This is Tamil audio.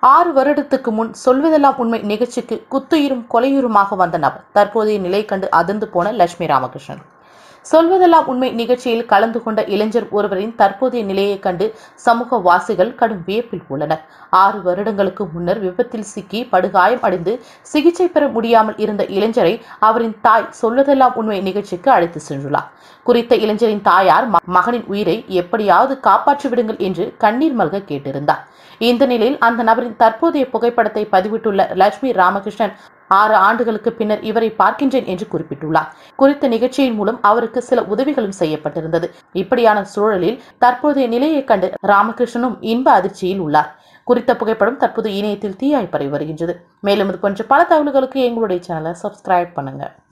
ஆறு வருடத்துக்கு முன் சொல்வதெல்லாம் உண்மை நிகழ்ச்சிக்கு குத்துயிரும் கொலையுருமாக வந்த நபர் தற்போதைய நிலை கண்டு அதிர்ந்து போன லட்சுமி ராமகிருஷ்ணன் சொல்வதெல்லாம் உண்மை நிகழ்ச்சியில் கலந்து கொண்ட இளைஞர் ஒருவரின் தற்போதைய நிலையைக் கண்டு சமூக வாசிகள் கடும் வியப்பில் உள்ளனர் ஆறு வருடங்களுக்கு முன்னர் விபத்தில் சிக்கி படுகாயம் அடைந்து சிகிச்சை பெற முடியாமல் இருந்த இளைஞரை அவரின் தாய் சொல்வதெல்லாம் உண்மை நிகழ்ச்சிக்கு அழைத்து சென்றுள்ளார் குறித்த இளைஞரின் தாயார் ம- மகனின் உயிரை எப்படியாவது காப்பாற்றி விடுங்கள் என்று கண்ணீர் மல்க கேட்டிருந்தார் இந்த நிலையில் அந்த நபரின் தற்போதைய புகைப்படத்தை பதிவிட்டுள்ள லட்சுமி ராமகிருஷ்ணன் ஆறு ஆண்டுகளுக்கு பின்னர் இவரை பார்க்கின்றேன் என்று குறிப்பிட்டுள்ளார் குறித்த நிகழ்ச்சியின் மூலம் அவருக்கு சில உதவிகளும் செய்யப்பட்டிருந்தது இப்படியான சூழலில் தற்போதைய நிலையைக் கண்டு ராமகிருஷ்ணனும் இன்ப அதிர்ச்சியில் உள்ளார் குறித்த புகைப்படம் தற்போது இணையத்தில் தீயாய் பரவி வருகின்றது மேலும் இது போன்ற பல தகவல்களுக்கு எங்களுடைய சேனலை சப்ஸ்கிரைப் பண்ணுங்க